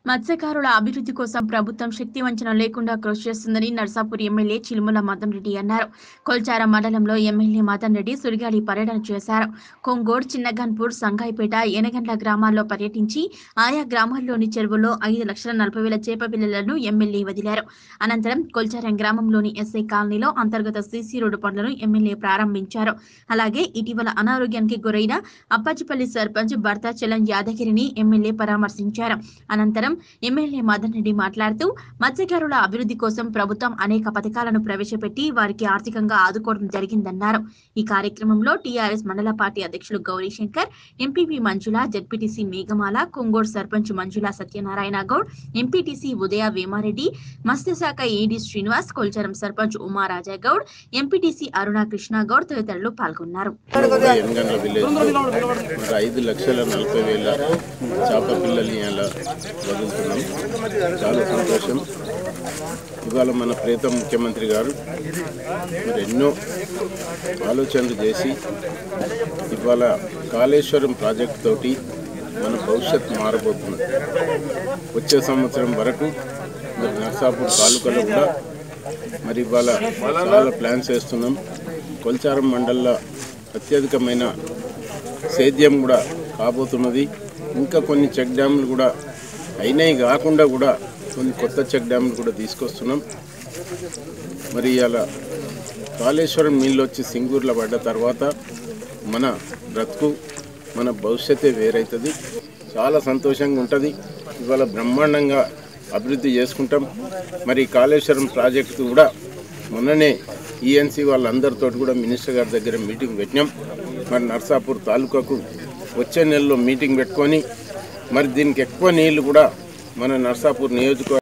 మత్స్యకారుల అభివృద్ధి కోసం ప్రభుత్వం శక్తి వంచన లేకుండా కృషి చేస్తుందని నర్సాపూర్ ఎమ్మెల్యే చిలుముల మదన్ రెడ్డి అన్నారు కొల్చారం మండలంలో ఎమ్మెల్యే మదన్ రెడ్డి సుడిగాలి పర్యటన చేశారు కొంగోడ్ చిన్నగన్పూర్ సంగాయిపేట ఎనగండ్ల గ్రామాల్లో పర్యటించి ఆయా గ్రామాల్లోని చెరువుల్లో ఐదు లక్షల నలభై వేల చేప పిల్లలను ఎమ్మెల్యే వదిలారు అనంతరం కొల్చారం గ్రామంలోని ఎస్ఐ కాలనీలో అంతర్గత సీసీ రోడ్డు పనులను ఎమ్మెల్యే ప్రారంభించారు అలాగే ఇటీవల అనారోగ్యానికి గురైన అప్పాచిపల్లి సర్పంచ్ భర్త చలన్ యాదగిరిని ఎమ్మెల్యే పరామర్శించారు అనంతరం ఎమ్మెల్యే మదన్ రెడ్డి మాట్లాడుతూ మత్స్యకారుల అభివృద్ధి కోసం ప్రభుత్వం అనేక పథకాలను ప్రవేశపెట్టి వారికి ఆర్థికంగా ఆదుకోవడం జరిగిందన్నారు ఈ కార్యక్రమంలో టీఆర్ఎస్ మండల పార్టీ అధ్యక్షులు Gourishankar MPP Manjula ZPTC Meghamala Kongod sarpanch Manjula Satyanarayana Goud MPTC Udaya Vemareddy మత్స్యశాఖ ఏడీ శ్రీనివాస్ కొల్చారం సర్పంచ్ ఉమారాజా గౌడ్ ఎంపీటీసీ అరుణ కృష్ణ గౌడ్ తదితరులు పాల్గొన్నారు ఎనగండ్ల విలేజ్లో ఒక ఐదు లక్షల నలభై వేల చేప పిల్లల్ని అలా వదులుతున్నాం చాలా సంతోషం ఇవాళ మన ప్రీతం ముఖ్యమంత్రి గారు మరి ఎన్నో ఆలోచనలు చేసి ఇవాళ కాళేశ్వరం ప్రాజెక్ట్ తోటి మన భవిష్యత్ మారబోతుంది వచ్చే సంవత్సరం వరకు మరి నర్సాపూర్ తాలూకాలో కూడా మరి ఇవాళ చాలా ప్లాన్స్ వేస్తున్నాం కొల్చారం మండల్లో అత్యధికమైన సేద్యం కూడా కాబోతున్నది ఇంకా కొన్ని చెక్ డ్యాములు కూడా అయినాయి కాకుండా కూడా కొన్ని కొత్త చెక్ డ్యాములు కూడా తీసుకొస్తున్నాం మరి అలా కాళేశ్వరం నీళ్ళు వచ్చి సింగూరులో పడ్డ తర్వాత మన బ్రతుకు మన భవిష్యత్తే వేరవుతుంది చాలా సంతోషంగా ఉంటుంది ఇవాళ బ్రహ్మాండంగా అభివృద్ధి చేసుకుంటాం మరి కాళేశ్వరం ప్రాజెక్టు కూడా మొన్ననే ఈఎన్సీ వాళ్ళందరితో కూడా మినిస్టర్ గారి దగ్గర మీటింగ్ పెట్టినాం మరి నర్సాపూర్ తాలూకాకు వచ్చే నెలలో మీటింగ్ పెట్టుకొని మరి దీనికి ఎక్కువ నీళ్లు కూడా మన నర్సాపూర్ నియోజకవర్గం